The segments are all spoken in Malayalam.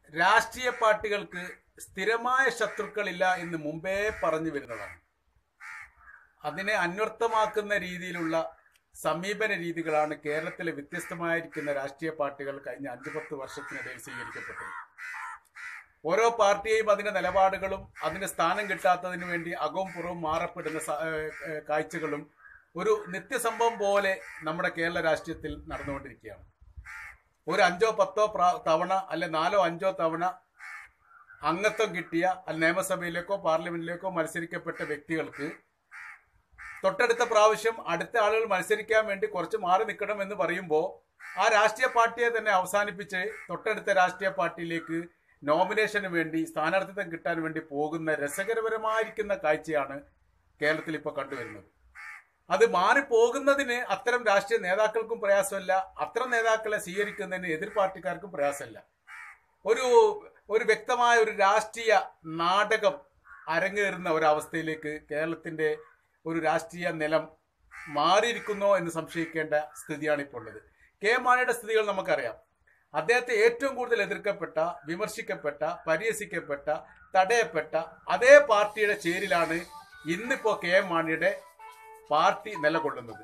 രാഷ്ട്രീയ പാർട്ടികൾക്ക് സ്ഥിരമായ ശത്രുക്കളില്ല എന്ന് മുമ്പേ പറഞ്ഞു വരുന്നതാണ് അതിനെ അന്വർത്ഥമാക്കുന്ന രീതിയിലുള്ള സമീപന രീതികളാണ് കേരളത്തിലെ വ്യത്യസ്തമായിരിക്കുന്ന രാഷ്ട്രീയ പാർട്ടികൾ കഴിഞ്ഞ അഞ്ചു പത്ത് വർഷത്തിനിടയിൽ സ്വീകരിക്കപ്പെട്ടത് ഓരോ പാർട്ടിയെയും അതിന്റെ നിലപാടുകളും അതിന് സ്ഥാനം കിട്ടാത്തതിന് വേണ്ടി അകവും പുറവും മാറപ്പെടുന്ന സ- ഏഹ് ഏഹ് കാഴ്ചകളും ഒരു നിത്യസംഭവം പോലെ നമ്മുടെ കേരള രാഷ്ട്രീയത്തിൽ നടന്നുകൊണ്ടിരിക്കുകയാണ് ഒരു അഞ്ചോ പത്തോ പ്രാ- തവണ അല്ലെ നാലോ അഞ്ചോ തവണ അംഗത്വം കിട്ടിയ അല്ല നിയമസഭയിലേക്കോ പാർലമെന്റിലേക്കോ മത്സരിക്കപ്പെട്ട വ്യക്തികൾക്ക് തൊട്ടടുത്ത പ്രാവശ്യം അടുത്ത ആളുകൾ മത്സരിക്കാൻ വേണ്ടി കുറച്ച് മാറി നിൽക്കണം എന്ന് പറയുമ്പോൾ ആ രാഷ്ട്രീയ പാർട്ടിയെ തന്നെ അവസാനിപ്പിച്ച് തൊട്ടടുത്ത രാഷ്ട്രീയ പാർട്ടിയിലേക്ക് നോമിനേഷന് വേണ്ടി സ്ഥാനാർത്ഥിത്വം കിട്ടാൻ വേണ്ടി പോകുന്ന രസകരപരമായിരിക്കുന്ന കാഴ്ചയാണ് കേരളത്തിൽ ഇപ്പോൾ കണ്ടുവരുന്നത് അത് മാറിപ്പോകുന്നതിന് അത്തരം രാഷ്ട്രീയ നേതാക്കൾക്കും പ്രയാസമല്ല അത്തരം നേതാക്കളെ സ്വീകരിക്കുന്നതിന് എതിർ പാർട്ടിക്കാർക്കും പ്രയാസമല്ല ഒരു ഒരു വ്യക്തമായ ഒരു രാഷ്ട്രീയ നാടകം അരങ്ങേറുന്ന ഒരവസ്ഥയിലേക്ക് കേരളത്തിന്റെ ഒരു രാഷ്ട്രീയ നിലം മാറിയിരിക്കുന്നോ എന്ന് സംശയിക്കേണ്ട സ്ഥിതിയാണ് ഇപ്പോൾ ഉള്ളത് കെ മാണിയുടെ സ്ഥിതികൾ നമുക്കറിയാം അദ്ദേഹത്തെ ഏറ്റവും കൂടുതൽ എതിർക്കപ്പെട്ട വിമർശിക്കപ്പെട്ട പരിഹസിക്കപ്പെട്ട തടയപ്പെട്ട അതേ പാർട്ടിയുടെ ചേരിലാണ് ഇന്നിപ്പോ കെ എം മാണിയുടെ പാർട്ടി നിലകൊള്ളുന്നത്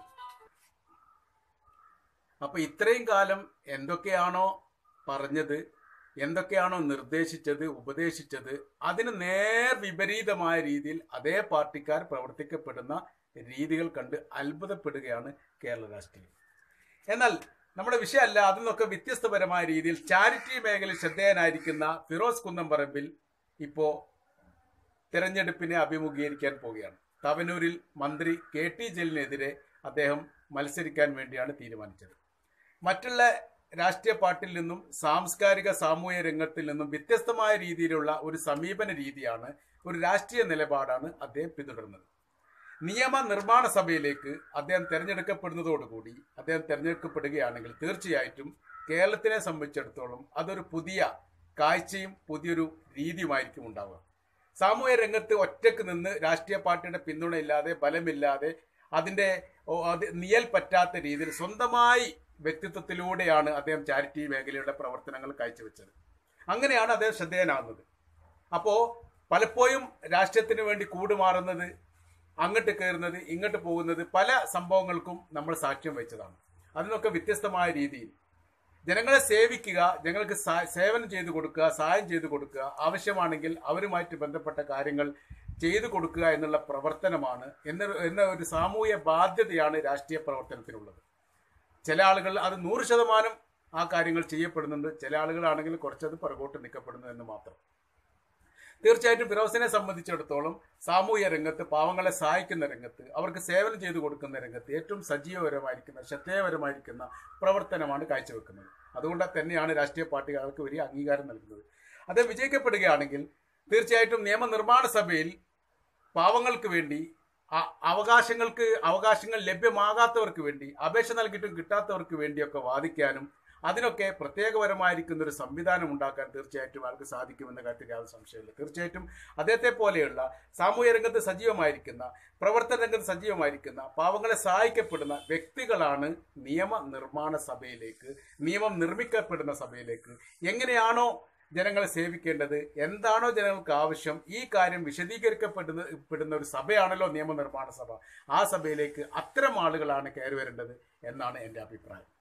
അപ്പൊ ഇത്രയും കാലം എന്തൊക്കെയാണോ പറഞ്ഞത് എന്തൊക്കെയാണോ നിർദ്ദേശിച്ചത് ഉപദേശിച്ചത് അതിന് നേർ വിപരീതമായ രീതിയിൽ അതേ പാർട്ടിക്കാർ പ്രവർത്തിക്കപ്പെടുന്ന രീതികൾ കണ്ട് അത്ഭുതപ്പെടുകയാണ് കേരള രാഷ്ട്രീയം എന്നാൽ നമ്മുടെ വിഷയമല്ല അതിൽ നിന്നൊക്കെ വ്യത്യസ്തപരമായ രീതിയിൽ ചാരിറ്റി മേഖലയിൽ ശ്രദ്ധേയനായിരിക്കുന്ന ഫിറോസ് കുന്നംപറമ്പിൽ ഇപ്പോ തെരഞ്ഞെടുപ്പിനെ അഭിമുഖീകരിക്കാൻ പോവുകയാണ് തവനൂരിൽ മന്ത്രി കെ ടി ജലീലിനെതിരെ അദ്ദേഹം മത്സരിക്കാൻ വേണ്ടിയാണ് തീരുമാനിച്ചത് മറ്റുള്ള രാഷ്ട്രീയ പാർട്ടിയിൽ നിന്നും സാംസ്കാരിക സാമൂഹ്യ രംഗത്തിൽ നിന്നും വ്യത്യസ്തമായ രീതിയിലുള്ള ഒരു സമീപന രീതിയാണ് ഒരു രാഷ്ട്രീയ നിലപാടാണ് അദ്ദേഹം പിന്തുടരുന്നത് നിയമ നിർമ്മാണ സഭയിലേക്ക് അദ്ദേഹം തെരഞ്ഞെടുക്കപ്പെടുന്നതോടുകൂടി അദ്ദേഹം തെരഞ്ഞെടുക്കപ്പെടുകയാണെങ്കിൽ തീർച്ചയായിട്ടും കേരളത്തിനെ സംബന്ധിച്ചിടത്തോളം അതൊരു പുതിയ കാഴ്ചയും പുതിയൊരു രീതിയുമായിരിക്കും ഉണ്ടാവുക സാമൂഹ്യ രംഗത്ത് ഒറ്റക്ക് നിന്ന് രാഷ്ട്രീയ പാർട്ടിയുടെ പിന്തുണയില്ലാതെ ബലമില്ലാതെ അതിന്റെ ഓ, അത് നിയൽ പറ്റാത്ത രീതിയിൽ സ്വന്തമായി വ്യക്തിത്വത്തിലൂടെയാണ് അദ്ദേഹം ചാരിറ്റി മേഖലയുടെ പ്രവർത്തനങ്ങൾ കാഴ്ചവെച്ചത് അങ്ങനെയാണ് അദ്ദേഹം ശ്രദ്ധേയനാകുന്നത് അപ്പോ പലപ്പോഴും രാഷ്ട്രീയത്തിന് വേണ്ടി കൂടുമാറുന്നത് അങ്ങോട്ട് കയറുന്നത് ഇങ്ങോട്ട് പോകുന്നത് പല സംഭവങ്ങൾക്കും നമ്മൾ സാക്ഷ്യം വഹിച്ചതാണ് അതിനൊക്കെ വ്യത്യസ്തമായ രീതിയിൽ ജനങ്ങളെ സേവിക്കുക ജനങ്ങൾക്ക് സ- സേവനം ചെയ്തു കൊടുക്കുക സഹായം ചെയ്തു കൊടുക്കുക ആവശ്യമാണെങ്കിൽ അവരുമായിട്ട് ബന്ധപ്പെട്ട കാര്യങ്ങൾ ചെയ്തു കൊടുക്കുക എന്നുള്ള പ്രവർത്തനമാണ് എന്ന എന്ന ഒരു സാമൂഹ്യ ബാധ്യതയാണ് രാഷ്ട്രീയ പ്രവർത്തനത്തിനുള്ളത് ചില ആളുകൾ അത് നൂറ് ശതമാനം ആ കാര്യങ്ങൾ ചെയ്യപ്പെടുന്നുണ്ട് ചില ആളുകളാണെങ്കിൽ കുറച്ചത് പുറകോട്ട് നിൽക്കപ്പെടുന്നു എന്ന് മാത്രം തീർച്ചയായിട്ടും ഫിറോസിനെ സംബന്ധിച്ചിടത്തോളം സാമൂഹ്യ രംഗത്ത് പാവങ്ങളെ സഹായിക്കുന്ന രംഗത്ത് അവർക്ക് സേവനം ചെയ്തു കൊടുക്കുന്ന രംഗത്ത് ഏറ്റവും സജീവപരമായിരിക്കുന്ന ശ്രദ്ധേയപരമായിരിക്കുന്ന പ്രവർത്തനമാണ് കാഴ്ചവെക്കുന്നത് അതുകൊണ്ട് തന്നെയാണ് രാഷ്ട്രീയ പാർട്ടികൾക്ക് വലിയ അംഗീകാരം നൽകുന്നത് അത് വിജയിക്കപ്പെടുകയാണെങ്കിൽ തീർച്ചയായിട്ടും നിയമനിർമ്മാണ സഭയിൽ പാവങ്ങൾക്ക് വേണ്ടി അ- അവകാശങ്ങൾക്ക് അവകാശങ്ങൾ ലഭ്യമാകാത്തവർക്ക് വേണ്ടി അപേക്ഷ നൽകിയിട്ടും കിട്ടാത്തവർക്ക് വേണ്ടിയൊക്കെ വാദിക്കാനും അതിനൊക്കെ പ്രത്യേകപരമായിരിക്കുന്ന ഒരു സംവിധാനം ഉണ്ടാക്കാൻ തീർച്ചയായിട്ടും ആൾക്ക് സാധിക്കുമെന്ന കാര്യത്തിൽ യാതൊരു സംശയമില്ല തീർച്ചയായിട്ടും അദ്ദേഹത്തെ പോലെയുള്ള സാമൂഹ്യ രംഗത്ത് സജീവമായിരിക്കുന്ന പ്രവർത്തന രംഗത്ത് സജീവമായിരിക്കുന്ന പാവങ്ങളെ സഹായിക്കപ്പെടുന്ന വ്യക്തികളാണ് നിയമ നിർമ്മാണ സഭയിലേക്ക് നിയമം നിർമ്മിക്കപ്പെടുന്ന സഭയിലേക്ക് എങ്ങനെയാണോ ജനങ്ങളെ സേവിക്കേണ്ടത് എന്താണോ ജനങ്ങൾക്ക് ആവശ്യം ഈ കാര്യം വിശദീകരിക്കപ്പെടുന്ന പെടുന്ന ഒരു സഭയാണല്ലോ നിയമനിർമ്മാണ സഭ ആ സഭയിലേക്ക് അത്തരം ആളുകളാണ് കയറി വരേണ്ടത് എന്നാണ് എൻ്റെ അഭിപ്രായം